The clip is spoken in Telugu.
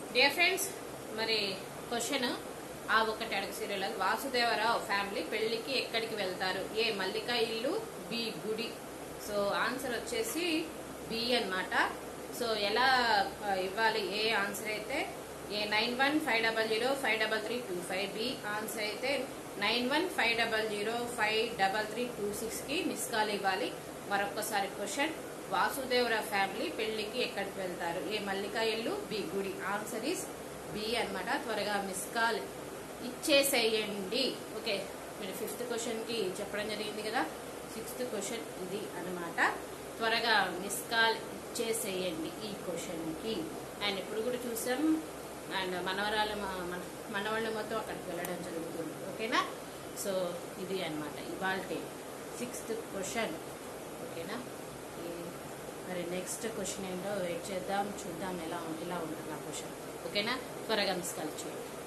డియర్ ఫ్రెండ్స్ మరి క్వశ్చన్ ఆ ఒకటి అడుగు సీరియల్ వాసుదేవరావు ఫ్యామిలీ పెళ్లికి ఎక్కడికి వెళ్తారు ఏ మల్లిక ఇల్లు బి గుడి సో ఆన్సర్ వచ్చేసి బి అన్నమాట సో ఎలా ఆ, ఇవ్వాలి ఏ ఆన్సర్ అయితే A nine one five double zero five double three two five B answer అయితే nine one five double zero five double three two six కి మిస్ కాల్ ఇవ్వాలి మరొకసారి క్వశ్చన్ వాసుదేవరావు ఫ్యామిలీ పెళ్లికి ఎక్కడికి వెళ్తారు ఏ మల్లిక ఇల్లు బి గుడి ఆన్సర్ ఇస్ బి అన్నమాట త్వరగా మిస్ కాల్ ఇచ్చేసేయండి ఓకే మీరు ఫిఫ్త్ క్వశ్చన్ కి చెప్పడం జరిగింది కదా సిక్స్త్ క్వశ్చన్ ఇది అన్నమాట త్వరగా మిస్ కాల్ ఇచ్చేసేయండి ఈ క్వశ్చన్ కి అండ్ ఇప్పుడు కూడా చూసాం అండ్ మనవరాలు మ- మన మనవాళ్ళు మొత్తం అక్కడికి వెళ్ళడం జరుగుతుంది ఓకేనా సో ఇది అన్నమాట ఇవాళ సిక్స్త్ క్వశ్చన్ ఓకేనా ఈ- మరి నెక్స్ట్ క్వశ్చన్ ఏంటో వెయిట్ చేద్దాం చూద్దాం ఎలా ఉం- ఎలా ఉంటుంది ఆ క్వశ్చన్ ఓకేనా త్వరగా మిస్ కాల్ చేయండి